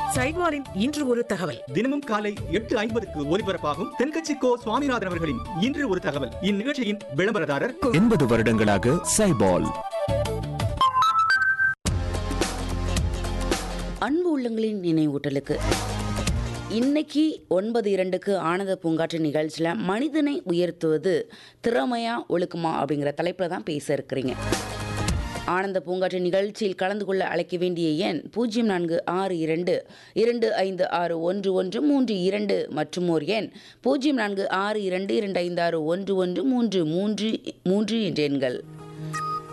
சைவாரின் இன்று ஒரு தகவல் தினமும் காலை எட்டு ஐம்பதுக்கு ஒலிபரப்பாகும் தென்கட்சி கோ சுவாமிநாதன் அவர்களின் இன்று ஒரு தகவல் இந்நிகழ்ச்சியின் விளம்பரதாரர் எண்பது வருடங்களாக சைபால் அன்பு உள்ளங்களின் நினைவூட்டலுக்கு இன்னைக்கு ஒன்பது இரண்டுக்கு ஆனந்த பூங்காற்று நிகழ்ச்சியில் மனிதனை உயர்த்துவது திறமையா ஒழுக்குமா அப்படிங்கிற தலைப்பில் தான் பேச இருக்கிறீங்க ஆனந்த பூங்காற்று நிகழ்ச்சியில் கலந்து கொள்ள அழைக்க வேண்டிய எண் பூஜ்ஜியம் நான்கு ஆறு இரண்டு இரண்டு ஐந்து ஆறு ஒன்று ஒன்று மூன்று இரண்டு மற்றும் ஓர் எண் பூஜ்ஜியம் நான்கு ஆறு இரண்டு இரண்டு ஐந்து ஆறு ஒன்று ஒன்று மூன்று மூன்று மூன்று என்ற எண்கள்